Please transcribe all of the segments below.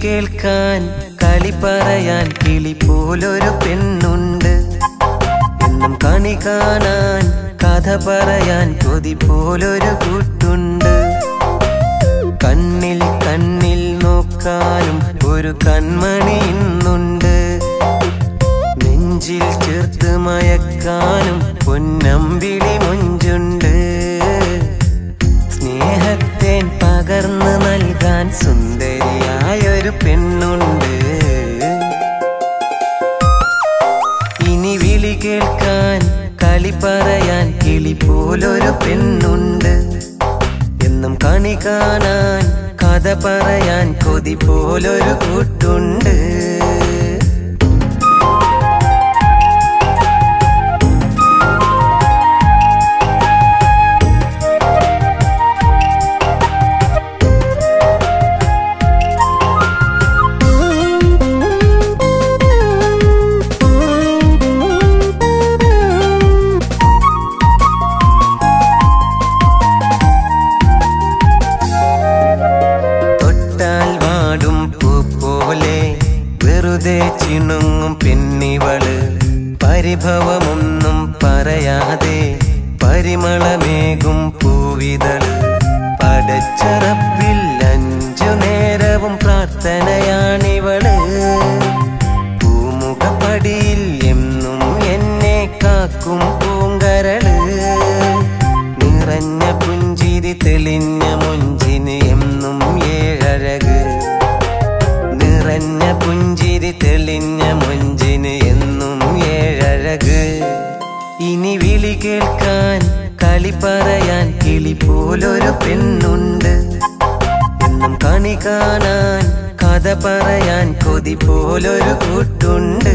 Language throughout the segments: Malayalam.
കേൾക്കാൻ കളി പറയാൻ കിളി പോലൊരു പെണ്ണുണ്ട് എന്നും കണി കാണാൻ കഥ പറയാൻ കൊതി പോലൊരു കൂട്ടുണ്ട് കണ്ണിൽ കണ്ണിൽ നോക്കാനും ഒരു കൺമണി ഇന്നുണ്ട് നെഞ്ചിൽ ചേർത്ത് മയക്കാനും പൊന്നമ്പിളി മൊഞ്ചുണ്ട് സ്നേഹത്തേൻ പകർന്നു നൽകാൻ സുന്ദരിയായൊരു പെണ്ണുണ്ട് ഇനി വിളി കേൾക്കാൻ കളി പറയാൻ കിളി പോലൊരു പെണ്ണുണ്ട് എന്നും കണി കാണാൻ കഥ പറയാൻ കൊതി പോലൊരു കൂട്ടുണ്ട് തൊട്ടാൽ വാടും പൂ പോലെ വെറുതെ ചിണുങ്ങും പെണ്ണിവള് പരിഭവമൊന്നും പറയാതെ പരിമളമേകും പൂവിതള് പടച്ചറപ്പിൽ അഞ്ചു നേരവും പ്രാർത്ഥനയാണിവള് പൂമുഖപ്പടിയിൽ എന്നും എന്നെ കാക്കും പൂങ്കരള് നിറഞ്ഞ പുഞ്ചിരി തെളിഞ്ഞ മുഞ്ചിന് എന്നും ഏഴഴക് നിറഞ്ഞ പുഞ്ചിരി തെളിഞ്ഞ മുഞ്ചിന് എന്നും ഏഴഴക് ഇനി വിളി കേൾക്കാൻ കളി പറയാൻ കിളി പോലൊരു പെണ്ണുണ്ട് എന്നും കണി കാണാൻ കഥ പറയാൻ കൊതി പോലൊരു കൂട്ടുണ്ട്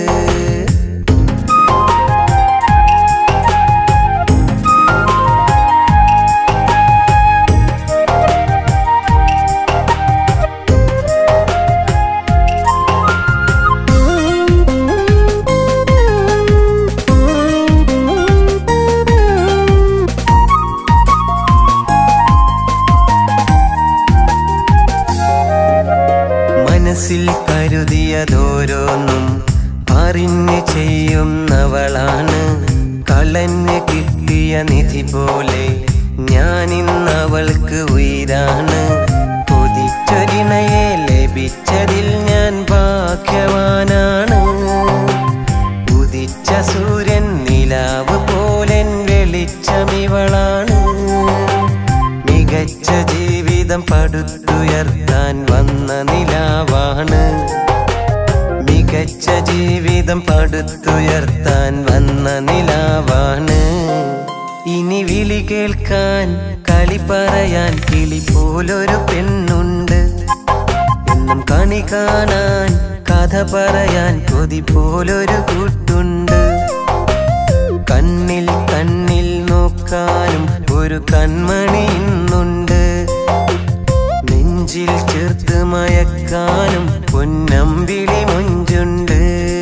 മനസ്സിൽ കരുതിയതോരോന്നും അറിഞ്ഞ് ചെയ്യുന്നവളാണ് കളഞ്ഞ് കിട്ടിയ നിധി പോലെ ഞാൻ ഇന്നവൾക്ക് ഉയരാണ് കൊതിച്ചൊരിണയെ ലഭിച്ചതിൽ ഞാൻ ഭാഗ്യവാനാണ് ഉദിച്ച സൂര്യൻ നിലാവ് പോലെൻ വെളിച്ചമിവളാണ് മികച്ച ജീവിതം പടുത്തുയർത്താൻ വന്ന നിലാവാണ് മികച്ച ജീവിതം പടുത്തുയർത്താൻ വന്ന നിലാവാണ് ഇനി വിളി കേൾക്കാൻ കളി പറയാൻ കിളി പോലൊരു പെണ്ണുണ്ട് എന്നും കണി കാണാൻ കഥ പറയാൻ കൊതി പോലൊരു കൂട്ടുണ്ട് കണ്ണിൽ കണ്ണിൽ നോക്കാനും ഒരു കൺമണി ഇന്നുണ്ട് നെഞ്ചിൽ ചേർത്ത് മയക്കാനും പൊന്നമ്പിളി മൊഞ്ചുണ്ട്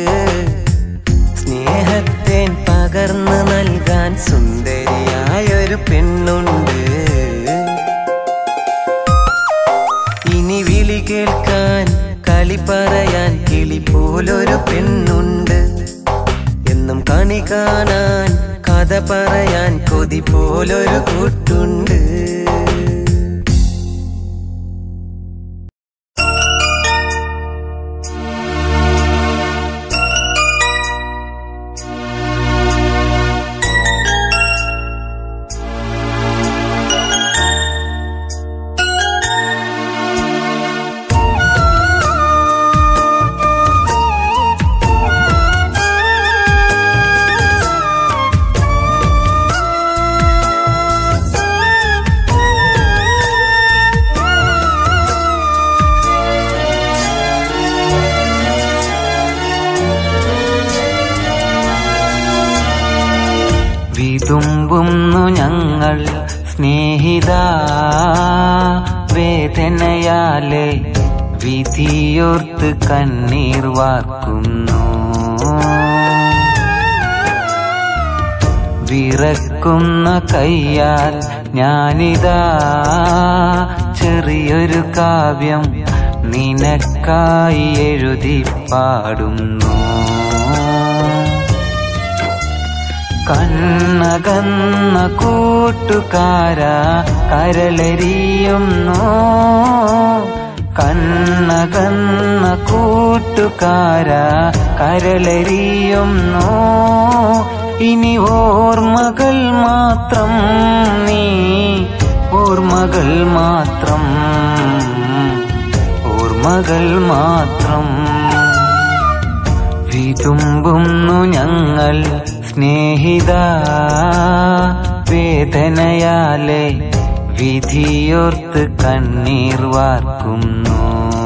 സ്നേഹത്തേൻ പകർന്നു നൽകാൻ സുന്ദരിയായൊരു പെണ്ണുണ്ട് ഇനി വിളി കേൾക്കാൻ കളി പറയാൻ കിളി പോലൊരു പെണ്ണുണ്ട് എന്നും കണി കാണാൻ കഥ പറയാൻ കൊതി പോലൊരു കൂട്ടുണ്ട് വിതുമ്പുന്നു ഞങ്ങൾ സ്നേഹിത വേദനയാലെ വിധിയോർത്ത് കണ്ണീർ വാർക്കുന്നു വിറക്കുന്ന കയ്യാൽ ഞാനിതാ ചെറിയൊരു കാവ്യം നിനക്കായി എഴുതി പാടുന്നു കണ്ണകന്ന കൂട്ടുകാര കരളെരിയുന്നു കണ്ണകന്ന കൂട്ടുകാര കരളെരിയുന്നു ഇനി ഓർമ്മകൾ മാത്രം നീ ഓർമ്മകൾ മാത്രം ഓർമ്മകൾ മാത്രം വിതുമ്പുന്നു ഞങ്ങൾ സ്നേഹിത വേദനയാലെ വിധിയോർത്ത് കണ്ണീർ വാർക്കുന്നു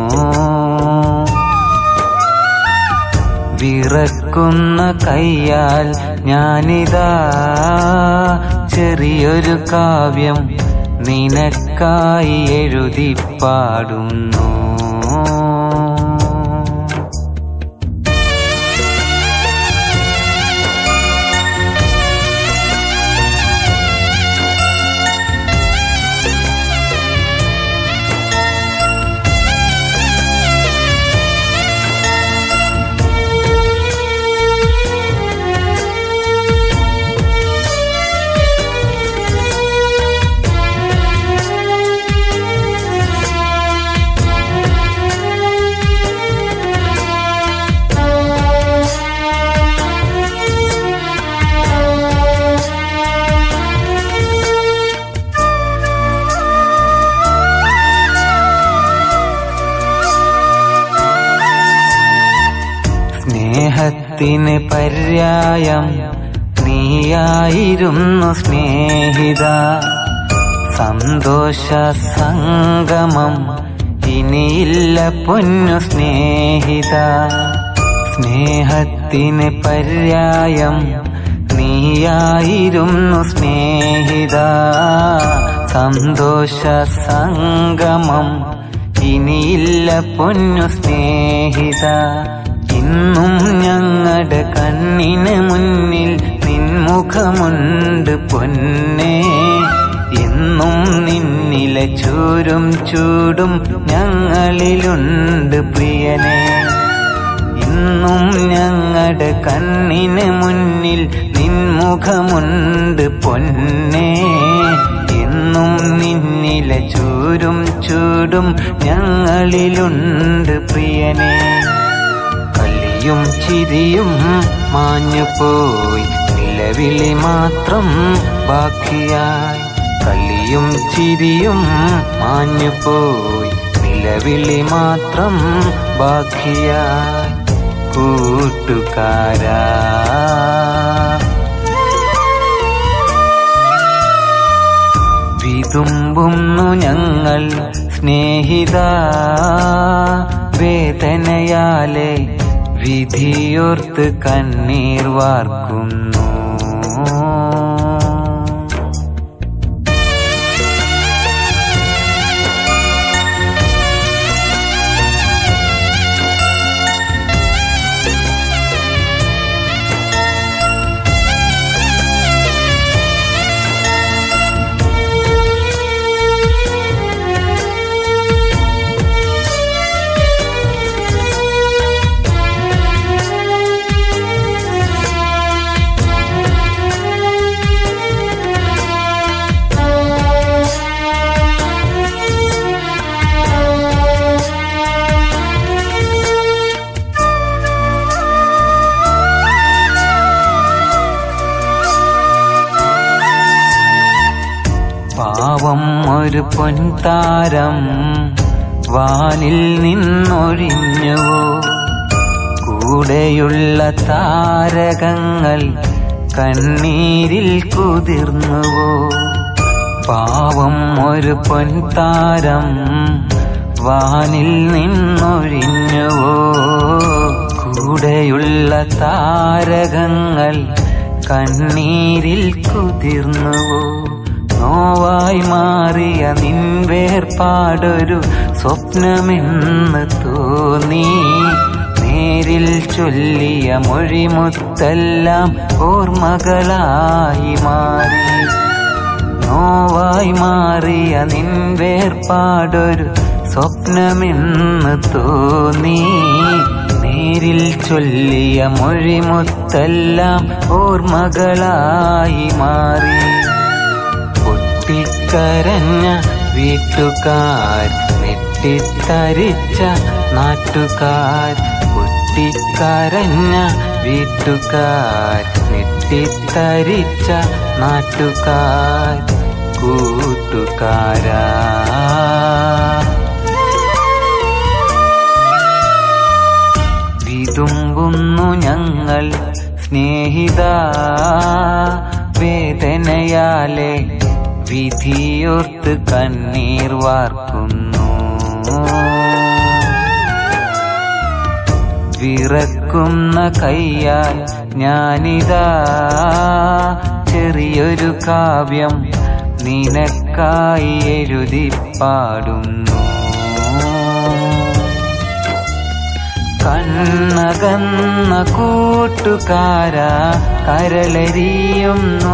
വിറക്കുന്ന കയ്യാൽ ഞാനിതാ ചെറിയൊരു കാവ്യം നിനക്കായി എഴുതി പാടുന്നു സ്നേഹത്തിന് പര്യായം നീയായിരുന്നു സ്നേഹിത സന്തോഷ സംഗമം ഇനിയില്ല പൊന്നു സ്നേഹിത സ്നേഹത്തിന് പര്യായം നീയായിരുന്നു സ്നേഹിത സന്തോഷ സംഗമം ഇനിയില്ല പൊന്നു സ്നേഹിത ഇന്നും ഞങ്ങളുടെ കണ്ണിന് മുന്നിൽ നിൻമുഖമുണ്ട് പൊന്നേ എന്നും നിന്നിലെ ചൂരും ചൂടും ഞങ്ങളിലുണ്ട് പ്രിയനെ ഇന്നും ഞങ്ങളുടെ കണ്ണിന് മുന്നിൽ നിൻമുഖമുണ്ട് പൊന്നേ എന്നും നിന്നിലെ ചൂരും ചൂടും ഞങ്ങളിലുണ്ട് പ്രിയനെ കളിയും ചിരിയും മാഞ്ഞുപോയി നിലവിളി മാത്രം ബാക്കിയായി കളിയും ചിരിയും മാഞ്ഞുപോയി നിലവിളി മാത്രം ബാക്കിയായി കൂട്ടുകാരാ വിതുമ്പുന്നു ഞങ്ങൾ സ്നേഹിത വേദനയാലെ വിധിയോർത്ത് കണ്ണീർ വാർക്കുന്നു പാവം ഒരു പൊൻതാരം വാനിൽ നിന്നൊഴിഞ്ഞുവോ കൂടെയുള്ള താരകങ്ങൾ കണ്ണീരിൽ കുതിർന്നുവോ പാവം ഒരു പൊൻതാരം വാനിൽ നിന്നൊഴിഞ്ഞുവോ കൂടെയുള്ള താരകങ്ങൾ കണ്ണീരിൽ കുതിർന്നുവോ നോവായി മാറിയ നിൻവേർപാടൊരു സ്വപ്നമെന്ന് തോന്നി നേരിൽ ചൊല്ലിയ മൊഴിമുത്തെല്ലാം ഓർമ്മകളായി മാറി നോവായി മാറിയ നിൻവേർപാടൊരു സ്വപ്നമെന്ന് തോന്നി നേരിൽ ചൊല്ലിയ മൊഴിമുത്തെല്ലാം ഓർമ്മകളായി മാറി പൊട്ടിക്കരഞ്ഞ വീട്ടുകാർ നെട്ടിത്തരിച്ച നാട്ടുകാർ പൊട്ടിക്കരഞ്ഞ വീട്ടുകാർ നെട്ടിത്തരിച്ച നാട്ടുകാർ കൂട്ടുകാരാ വിതുമ്പുന്നു ഞങ്ങൾ സ്നേഹിത വേദനയാലെ വിധിയോർത്ത് കണ്ണീർ വാർക്കുന്നു വിറക്കുന്ന കയ്യാൽ ഞാനിതാ ചെറിയൊരു കാവ്യം നിനക്കായി എഴുതി പാടുന്നു കണ്ണകന്ന കൂട്ടുകാരാ കരളരിയുന്നു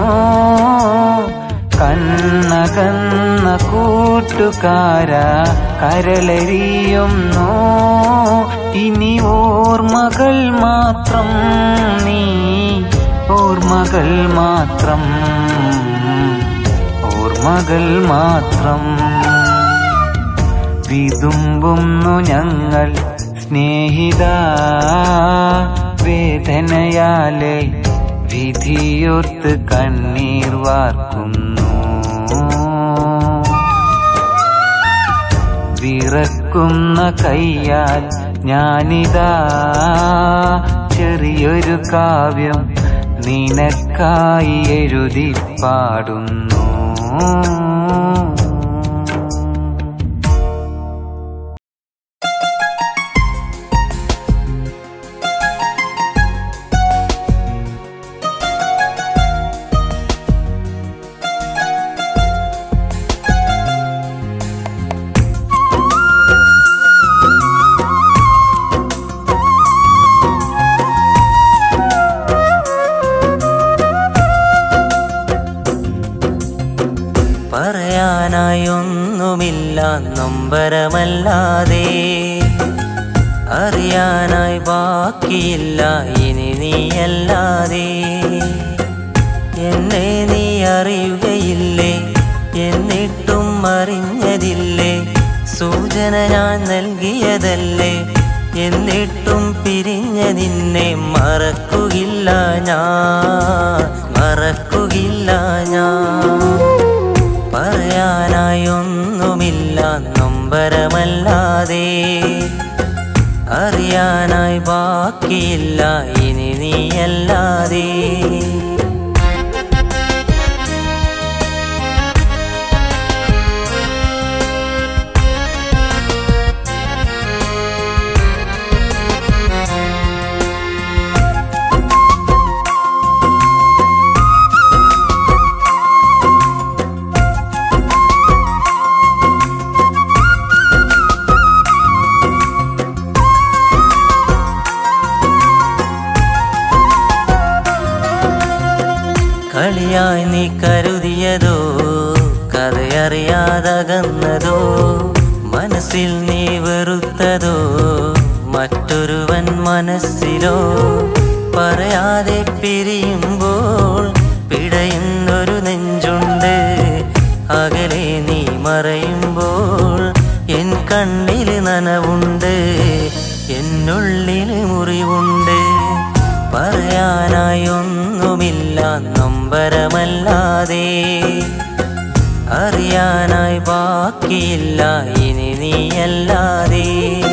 കണ്ണകന്ന കൂട്ടുകാരാ കരളരിയുന്നു ഇനി ഓർമ്മകൾ മാത്രം നീ ഓർമ്മകൾ മാത്രം ഓർമ്മകൾ മാത്രം വിതുമ്പുന്നു ഞങ്ങൾ സ്നേഹിത വേദനയാലെ വിധിയോർത്ത് കണ്ണീർ വാർക്കുന്നു വിറക്കുന്ന കയ്യാൽ ഞാനിതാ ചെറിയൊരു കാവ്യം നിനക്കായി എഴുതി പാടുന്നു പറയാനായി ഒന്നുമില്ല നൊമ്പരമല്ലാതെ അറിയാനായി ബാക്കിയില്ല ഇനി നീയല്ലാതെ എന്നെ നീ അറിയുകയില്ലേ എന്നിട്ടും അറിഞ്ഞതില്ലേ സൂചന ഞാൻ നൽകിയതല്ലേ എന്നിട്ടും പിരിഞ്ഞ നിന്നെ മറക്കുകയില്ല ഞാൻ മറക്കുകയില്ല ഞാൻ പറയാനായി ഒന്നുമില്ല നൊമ്പരമല്ലാതെ അറിയാനായി ബാക്കിയില്ല ഇനി നീയല്ലാതെ കളിയായി നീ കരുതിയതോ കഥയറിയാതകന്നതോ മനസ്സിൽ നീ വെറുത്തതോ മറ്റൊരുവൻ മനസ്സിലോ പറയാതെ പിരിയുമ്പോൾ പിടയുന്നൊരു നെഞ്ചുണ്ട് അകലെ നീ മറയുമ്പോൾ എൻ കണ്ണിൽ നനവുണ്ട് എന്നുള്ളിൽ മുറിവുണ്ട് പറയാനായി ഒന്നുമില്ല നൊമ്പരമല്ലാതെ അറിയാനായി ബാക്കിയില്ല ഇനി നീയല്ലാതെ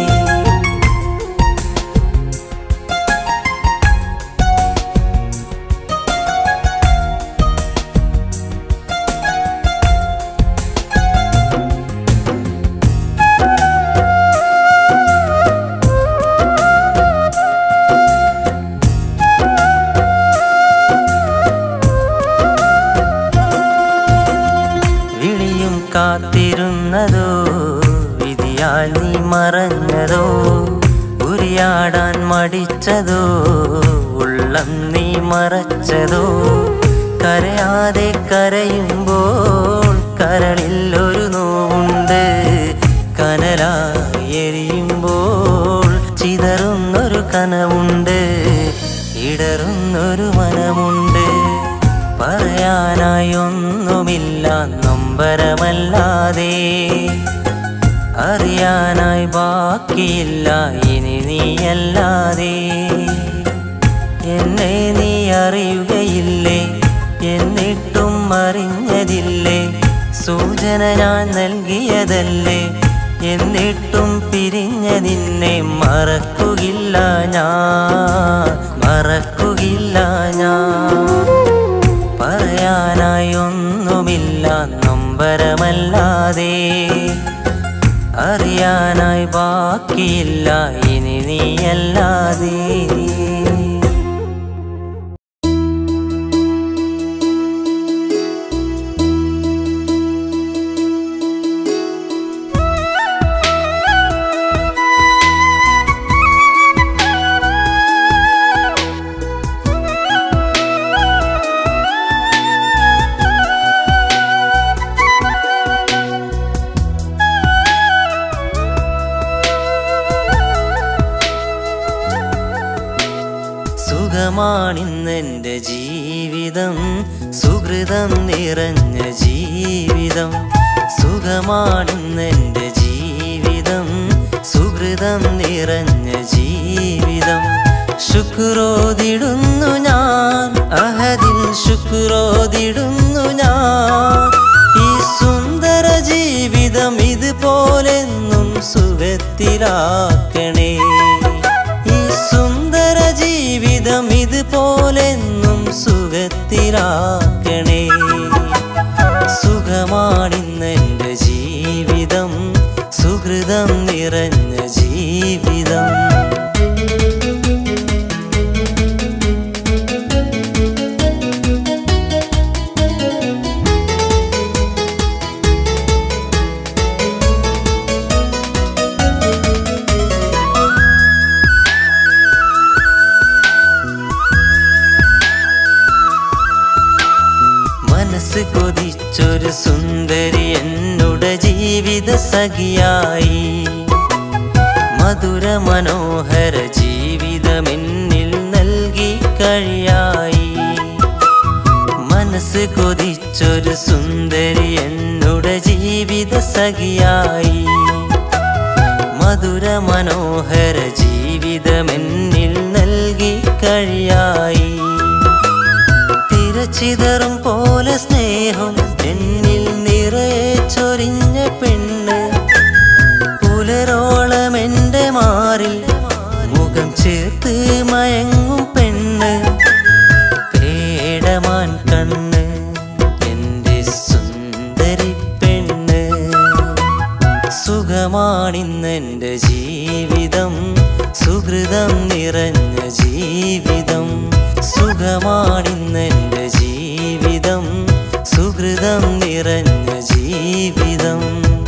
വിളിയും കാത്തിരുന്നതോ വിധിയാൽ നീ മറഞ്ഞതോ ഉരിയാടാൻ മടിച്ചതോ ഉള്ളം നീ മറച്ചതോ കരയാതെ കരയുമ്പോൾ കരളിൽ ഒരു നോവുണ്ട് കനലായി അറിയാനായി ബാക്കിയില്ല ഇനി നീയല്ലാതെ എന്നെ നീ അറിയുകയില്ലേ എന്നിട്ടും അറിഞ്ഞതില്ലേ സൂചന ഞാൻ നൽകിയതല്ലേ എന്നിട്ടും പിരിഞ്ഞ നിന്നെ മറക്കുകയില്ല ഞാൻ മറക്കുകയില്ല ഞാൻ പറയാനായി ഒന്നുമില്ല നൊമ്പരമല്ലാതെ അറിയാനായി ബാക്കിയില്ല ഇനി നീയല്ലാതെ സുഖമാണിന്നെൻ്റെ ജീവിതം സുഹൃതം നിറഞ്ഞ ജീവിതം സുഖമാണിന്നെൻ്റെ ജീവിതം സുഹൃതം നിറഞ്ഞ ജീവിതം ശുക്രോതിടുന്നു ഞാൻ അഹദിൽ ശുക്രോതിടുന്നു ഞാൻ ഈ സുന്ദര ജീവിതം ഇതുപോലെന്നും സുഖത്തിലാക്കണേ ഈ സുന്ദര ജീവിതം ഇതുപോലെന്നും സുഖത്തിലാക്കണേ സുഖമാണിന്നെൻ്റെ ജീവിതം സുഹൃതം നിറഞ്ഞ ജീവിതം മനസ്സ് കൊതിച്ചൊരു സുന്ദരി എന്നുടെ ജീവിത സഖിയായി മധുര മനോഹര ജീവിതമെന്നിൽ നൽകി കഴിയായി മനസ്സ് കൊതിച്ചൊരു സുന്ദരി എന്നുടെ ജീവിത സഖിയായി മധുര മനോഹര ജീവിതമെന്നിൽ നൽകി കഴിയായി തിരച്ചിതറും പോലെ സ്നേഹം എന്നിൽ നിറയെ ചൊരിഞ്ഞ പെണ്ണ് പുലരോളം എൻ്റെ മാറിൽ മുഖം ചേർത്ത് മയങ്ങും പെണ്ണ് പേടമാൻ കണ്ണ് എൻ്റെ സുന്ദരി പെണ്ണ് സുഖമാണിന്നെൻ്റെ ജീവിതം സുഹൃതം നിറഞ്ഞ ജീവിതം സുഖമാണിന്നെൻ്റെ ജീവിതം സുഹൃതം നിറഞ്ഞ ജീവിതം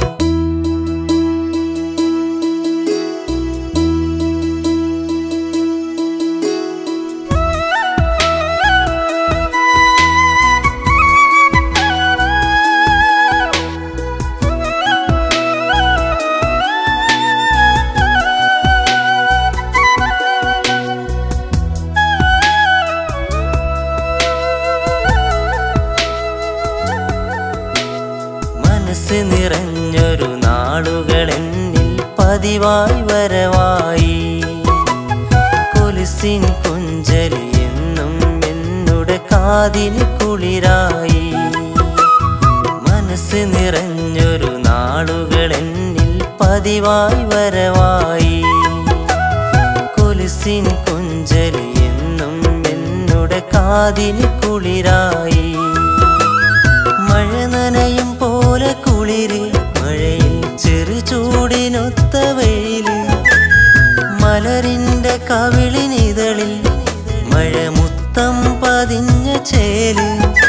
മനസ്സ് നിറഞ്ഞൊരു നാളുകൾ എന്നിൽ പതിവായി വരവായി കൊലുസിൻ കുഞ്ചലി എന്നും എന്നുടെ കാതിന് കുളിരായി മനസ്സ് നിറഞ്ഞൊരു നാളുകൾ എന്നിൽ പതിവായി വരവായി കൊലുസിൻ കുഞ്ചലി എന്നും എന്നുടെ കാതിന് കുളിരായി മഴ നനയും പോലെ കുളിര് മഴയിൽ ചെറു ചൂടിനൊത്ത വെയില് മലരിന്റെ കവിളിനിതളിൽ മഴമുത്തം പതിഞ്ഞ ചേല്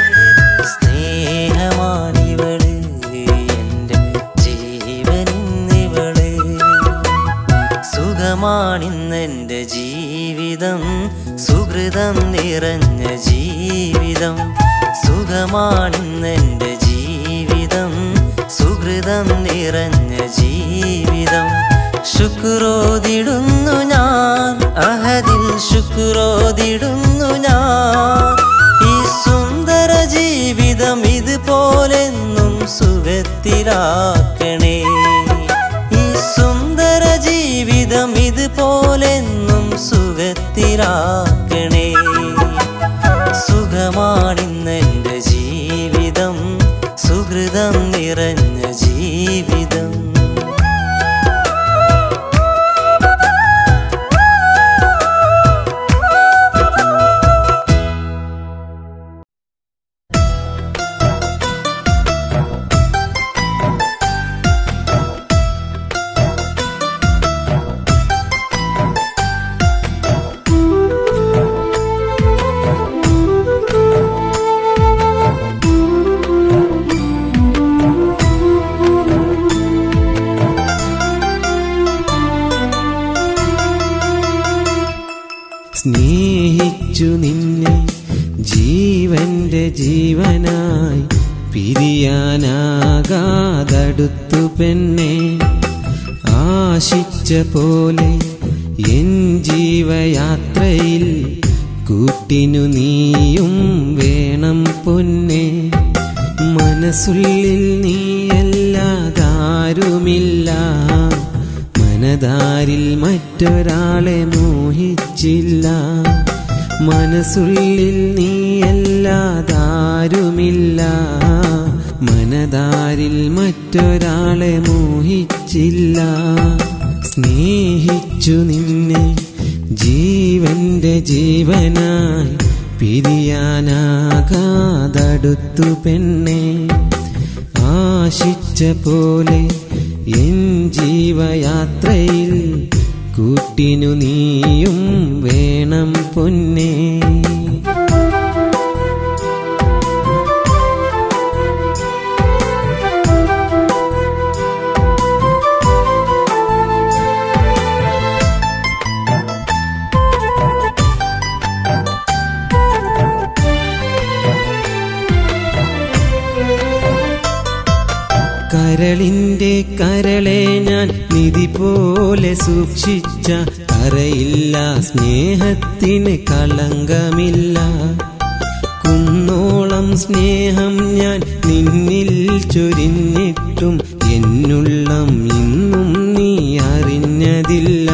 സ്നേഹമാണിവള് എൻ്റെ ജീവനിന്നിവള് സുഖമാണിന്നെൻ്റെ ജീവിതം സുഹൃതം നിറഞ്ഞ ജീവിതം സുഖമാണിന്നെൻ്റെ ജീവിതം സുഹൃതം നിറഞ്ഞ ജീവിതം ശുക്രോതിടുന്നു ഞാൻ അഹദിൽ ശുക്രോതിടുന്നു ഞാൻ ഈ സുന്ദര ജീവിതം ഇതുപോലെന്നും സുഖത്തിലാക്കണേ സ്നേഹിച്ചു നിന്നെ ജീവന്റെ ജീവനായി പിരിയാനാകാതടുത്തു പെണ്ണെ ആശിച്ച പോലെ എൻ ജീവയാത്രയിൽ കൂട്ടിനു നീയും വേണം പൊന്നെ മനസ്സുള്ളിൽ നീയല്ലാതാരുമില്ല മനതാരിൽ മറ്റൊരാളെ മോഹിച്ചില്ല മനസ്സുള്ളിൽ നീയല്ലാതാരുമില്ല മനതാരിൽ മറ്റൊരാളെ മോഹിച്ചില്ല സ്നേഹിച്ചു നിന്നെ ജീവന്റെ ജീവനായി പിരിയാനാകാതടുത്തു പെണ്ണെ ആശിച്ച പോലെ എൻ ജീവയാത്രയിൽ കൂട്ടിനു നീയും വേണം പൊന്നേ കരളിന്റെ കരളെ ഞാൻ നിധി പോലെ സൂക്ഷിച്ച കരയില്ല സ്നേഹത്തിന് കളങ്കമില്ല കുന്നോളം സ്നേഹം ഞാൻ നിന്നിൽ ചൊരിഞ്ഞിട്ടും എന്നുള്ളം ഇന്നും നീ അറിഞ്ഞതില്ല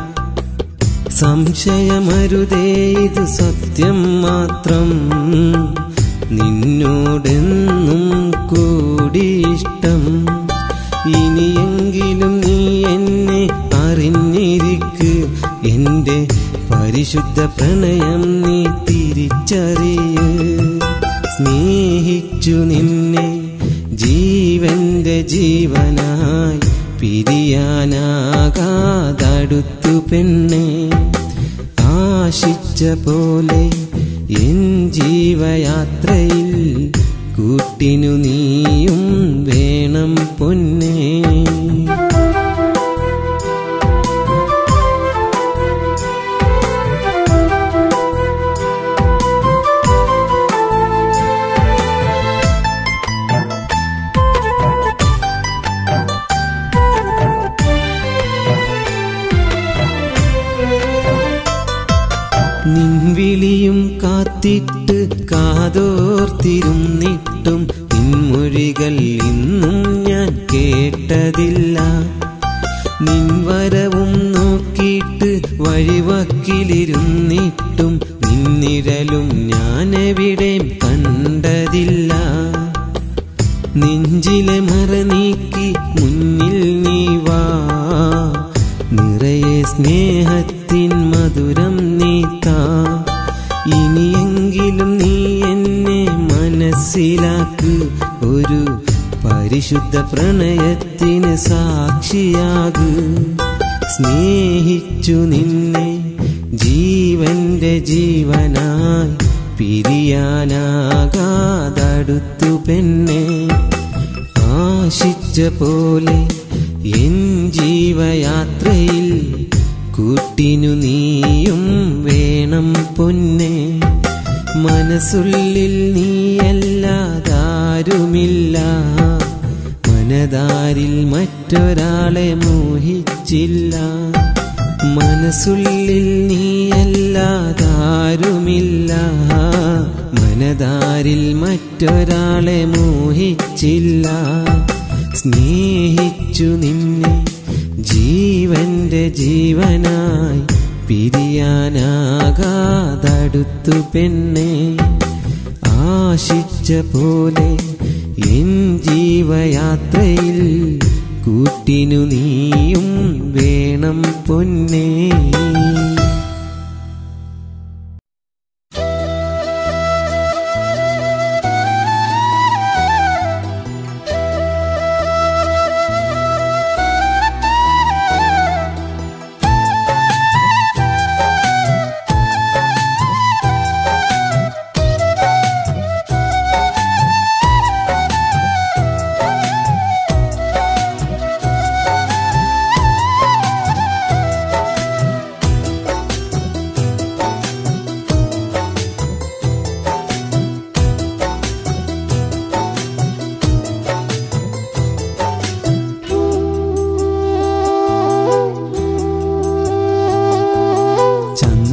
സംശയമരുതേ ഇത് സത്യം മാത്രം നിന്നോടെന്നും കൂടി ഇഷ്ടം ഇനിയെങ്കിലും നീ എന്നെ അറിഞ്ഞിരിക്ക് എന്റെ പരിശുദ്ധ പ്രണയം നീ തിരിച്ചറിയ് സ്നേഹിച്ചു നിന്നെ ജീവന്റെ ജീവനായി പിരിയാനാകാതടുത്തു പെണ്ണെ ആശിച്ച പോലെ എൻ ജീവയാത്രയിൽ കൂട്ടിനു നീയും വേണം പൊന്നേ നിൻവിളിയും കാത്തിട്ട് കാതോർത്തിരുന്നിട്ടും നിൻമൊഴികൾ ഇന്നും ഞാൻ കേട്ടതില്ല നിൻവരവും നോക്കിയിട്ട് വഴിവക്കിലിരുന്നിട്ടും നിന്നിഴലും ഞാനെവിടെയും കണ്ടതില്ല നെഞ്ചിലെ മറ നീക്കി മുന്നിൽ നീ വാ നിറയെ സ്നേഹത്തിൻ മധുരം നീത്താ ഇനിയെങ്കിലും നീ എന്നെ മനസ്സിലാക്ക് ഒരു പരിശുദ്ധ പ്രണയത്തിന് സാക്ഷിയാകു സ്നേഹിച്ചു നിന്നെ ജീവന്റെ ജീവനായി പിരിയാനാകാതടുത്തു പെണ്ണെ ആശിച്ച പോലെ എൻ ജീവയാത്രയിൽ കൂട്ടിനു നീയും വേണം പൊന്നെ മനസ്സുള്ളിൽ നീയല്ലാതാരുമില്ല മനതാരിൽ മറ്റൊരാളെ മോഹിച്ചില്ല മനസ്സുള്ളിൽ നീയല്ലാതാരുമില്ല മനതാരിൽ മറ്റൊരാളെ മോഹിച്ചില്ല സ്നേഹിച്ചു നിന്നെ ജീവന്റെ ജീവനായി പിരിയാനാകാതടുത്തു പെണ്ണെ ആശിച്ച പോലെ എൻ ജീവയാത്രയിൽ കൂട്ടിനു നീയും വേണം പൊന്നേ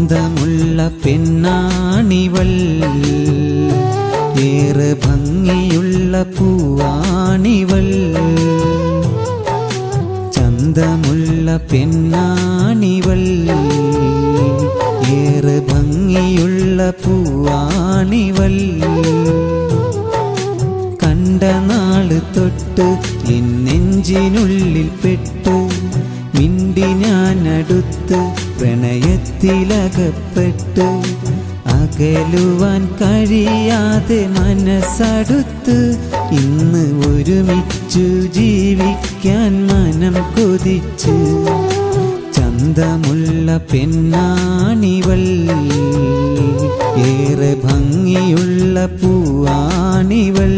ചന്തമുള്ള പെണ്ണാണിവൾ ഏറെ ഭംഗിയുള്ള പൂവാണിവൾ ചന്തമുള്ള പെണ്ണാണിവൾ ഏറെ ഭംഗിയുള്ള പൂവാണിവൾ കണ്ട നാള് തൊട്ട് എൻ നെഞ്ചിനുള്ളിൽ പെട്ടു മിണ്ടി ഞാൻ അടുത്ത് പ്രണയത്തിലകപ്പെട്ട് അകലുവാൻ കഴിയാതെ മനസ്സടുത്ത് ഇന്ന് ഒരുമിച്ചു ജീവിക്കാൻ മനം കൊതിച്ച് ചന്തമുള്ള പെണ്ണാണിവൾ ഏറെ ഭംഗിയുള്ള പൂവാണിവൾ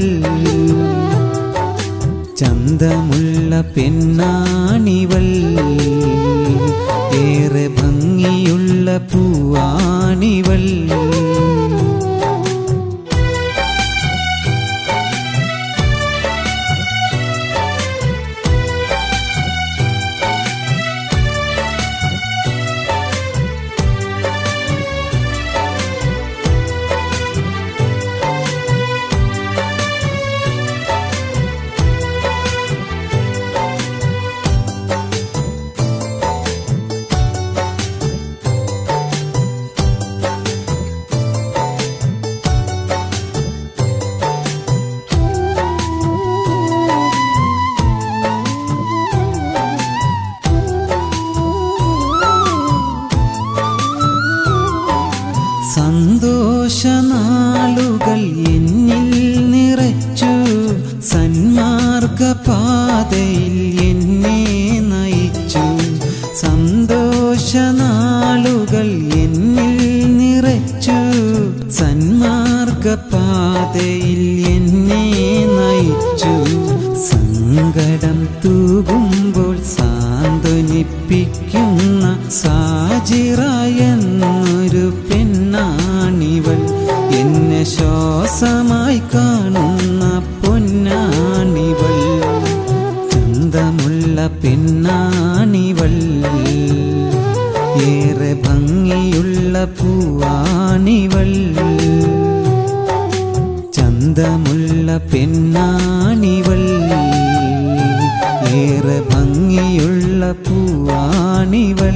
ചന്തമുള്ള പെണ്ണാണിവൾ ഏറെ ഭംഗിയുള്ള പൂവാണിവൾ സന്തോഷനാളുകൾ എന്നിൽ നിറച്ചു സന്മാർഗപാതയിൽ എന്നെ നയിച്ചു സന്തോഷനാളുകൾ എന്നിൽ നിറച്ചു സന്മാർഗപാതയിൽ എന്നെ നയിച്ചു സങ്കടം തൂകുമ്പോൾ സാന്ത്വനിപ്പിക്കുന്ന സാജിറ എന്നൊരു പെണ്ണാണിവൾ എന്നെ ശ്വാസമായി കാണുന്ന പൊന്നാണിവൾ ചന്തമുള്ള പെണ്ണാണിവൾ ഏറെ ഭംഗിയുള്ള പൂവാണിവൾ ചന്തമുള്ള പെണ്ണാണിവൾ ഏറെ ഭംഗിയുള്ള പൂവാണിവൾ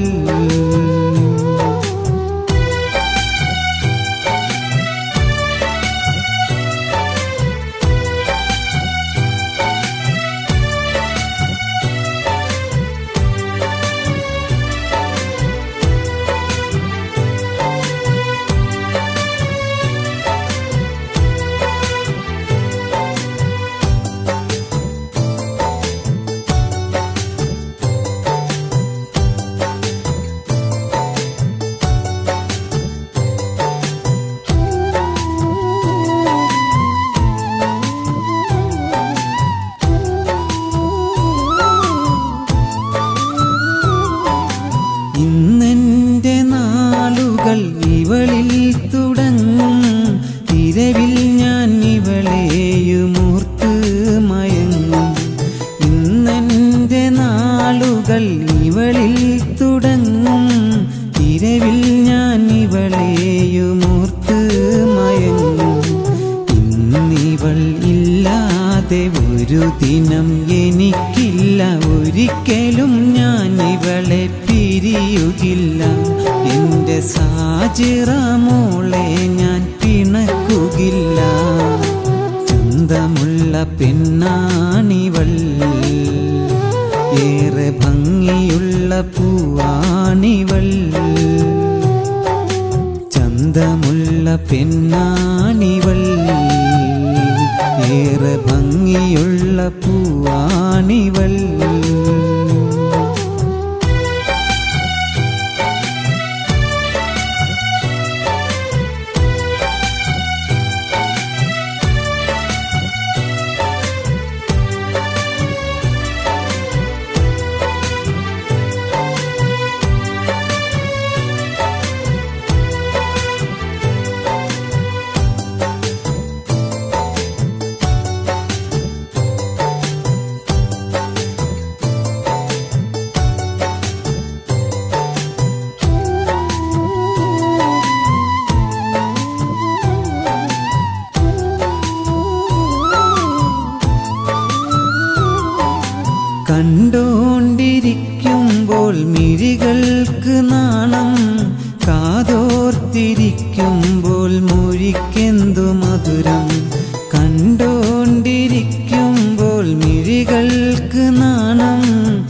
ഇന്നെൻ്റെ നാളുകൾ ഇവളിൽ തുടങ്ങും ഇരവിൽ ഞാൻ ഇവളെയുമൂർത്ത് മയങ്ങും ഇന്നെൻ്റെ നാളുകൾ ഇവളിൽ തുടങ്ങും ഇരവിൽ ഞാൻ ഇവളെയുമൂർത്ത് മയങ്ങും ഇന്നിവൾ ഇല്ലാതെ ഒരു ദിനം എനിക്കില്ല ഒരിക്കലും ഞാൻ ഇവളെ പിരിയുകില്ല എൻ്റെ സാജിറ മോളെ ഞാൻ പിണക്കുകില്ല ചന്തമുള്ള പെണ്ണാണിവൾ ഏറെ ഭംഗിയുള്ള പൂവാണിവൾ ചന്തമുള്ള പെണ്ണാണിവൾ ഏറെ ഭംഗിയുള്ള പൂവാണിവൾ മിഴികൾക്ക് നാണം കാതോർത്തിരിക്കുമ്പോൾ മൊഴിക്കെന്തു മധുരം കണ്ടോണ്ടിരിക്കുമ്പോൾ മിഴികൾക്ക് നാണം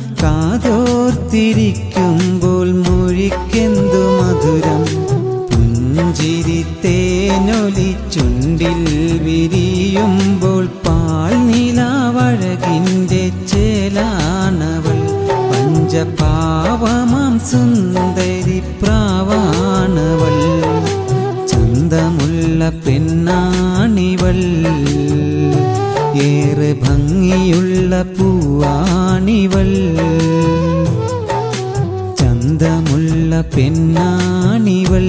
കാതോർത്തിരിക്കുമ്പോൾ മൊഴിക്കെന്തു മധുരം പുഞ്ചിരി തേനൊലി ചുണ്ടിൽ വിരിയുമ്പോൾ പാൽ നിലാവഴകിൻ്റെ ചേലാണവൾ പഞ്ചപാവമാം സുന്ദരി പ്രാവാണവൾ ചന്തമുള്ള പെണ്ണാണിവൾ ഏറെ ഭംഗിയുള്ള പൂവാണിവൾ ചന്തമുള്ള പെണ്ണാണിവൾ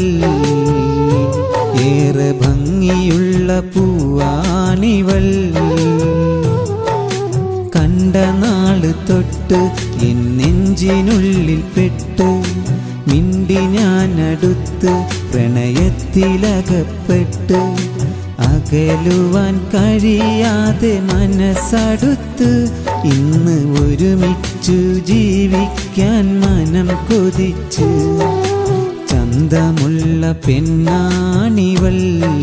ഏറെ ഭംഗിയുള്ള പൂവാണിവൾ കണ്ട നാള് തൊട്ട് എൻ നെഞ്ചിനുള്ളിൽ പെട്ട് മിണ്ടി ഞാൻ അടുത്ത് പ്രണയത്തിലകപ്പെട്ട് അകലുവാൻ കഴിയാതെ മനസ്സടുത്ത് ഇന്ന് ഒരുമിച്ചു ജീവിക്കാൻ മനം കൊതിച്ച് ചന്തമുള്ള പെണ്ണാണിവൾ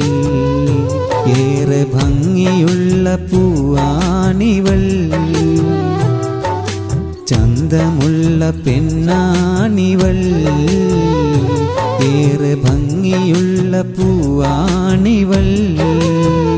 ഏറെ ഭംഗിയുള്ള പൂവാണിവൾ ചന്തമുള്ള പെണ്ണാണിവൾ ഏറെ ഭംഗിയുള്ള പൂവാണിവൾ